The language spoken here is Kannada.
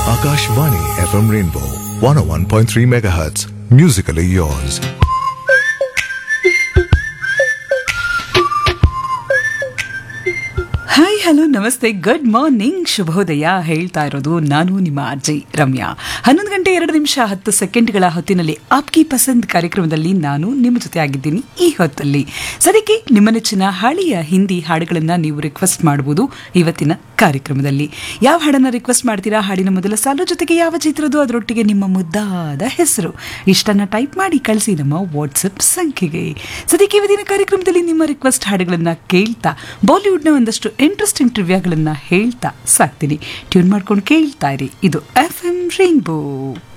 Akashvani FM Rainbow 101.3 MHz. Musically yours. Hi hello ನಮಸ್ತೆ ಗುಡ್ ಮಾರ್ನಿಂಗ್ ಶುಭೋದಯ ಹೇಳ್ತಾ ಇರೋದು ನಾನು ನಿಮ್ಮ ಅಜಯ್ ರಮ್ಯಾ ಹನ್ನೊಂದು ಗಂಟೆ ಎರಡು ನಿಮಿಷ ಹತ್ತು ಸೆಕೆಂಡ್ಗಳ ಹೊತ್ತಿನಲ್ಲಿ ಆಪ್ಕಿ ಪಸಂದ್ ಕಾರ್ಯಕ್ರಮದಲ್ಲಿ ನಾನು ನಿಮ್ಮ ಜೊತೆ ಆಗಿದ್ದೀನಿ ಈ ಹೊತ್ತಲ್ಲಿ ಸದ್ಯಕ್ಕೆ ನಿಮ್ಮ ನೆಚ್ಚಿನ ಹಳೆಯ ಹಿಂದಿ ಹಾಡುಗಳನ್ನು ನೀವು ರಿಕ್ವೆಸ್ಟ್ ಮಾಡಬಹುದು ಇವತ್ತಿನ ಕಾರ್ಯಕ್ರಮದಲ್ಲಿ ಯಾವ ಹಾಡನ್ನ ರಿಕ್ವೆಸ್ಟ್ ಮಾಡ್ತೀರಾ ಹಾಡಿನ ಮೊದಲ ಸಾಲು ಜೊತೆಗೆ ಯಾವ ಚಿತ್ರದ್ದು ಅದರೊಟ್ಟಿಗೆ ನಿಮ್ಮ ಮುದ್ದಾದ ಹೆಸರು ಇಷ್ಟನ್ನ ಟೈಪ್ ಮಾಡಿ ಕಳಿಸಿ ನಮ್ಮ ವಾಟ್ಸಪ್ ಸಂಖ್ಯೆಗೆ ಸದ್ಯಕ್ಕೆ ಇವತ್ತಿನ ಕಾರ್ಯಕ್ರಮದಲ್ಲಿ ನಿಮ್ಮ ರಿಕ್ವೆಸ್ಟ್ ಹಾಡುಗಳನ್ನ ಕೇಳ್ತಾ ಬಾಲಿವುಡ್ನ ಒಂದಷ್ಟು ಇಂಟ್ರೆಸ್ಟಿಂಗ್ ಟ್ರಿವ್ಯಾಗಳನ್ನ ಹೇಳ್ತಾ ಸಾಕ್ತೀನಿ ಟ್ಯೂನ್ ಮಾಡ್ಕೊಂಡು ಕೇಳ್ತಾ ಇರಿ ಇದು ಎಫ್ ಎಂ ರೈನ್ಬೋ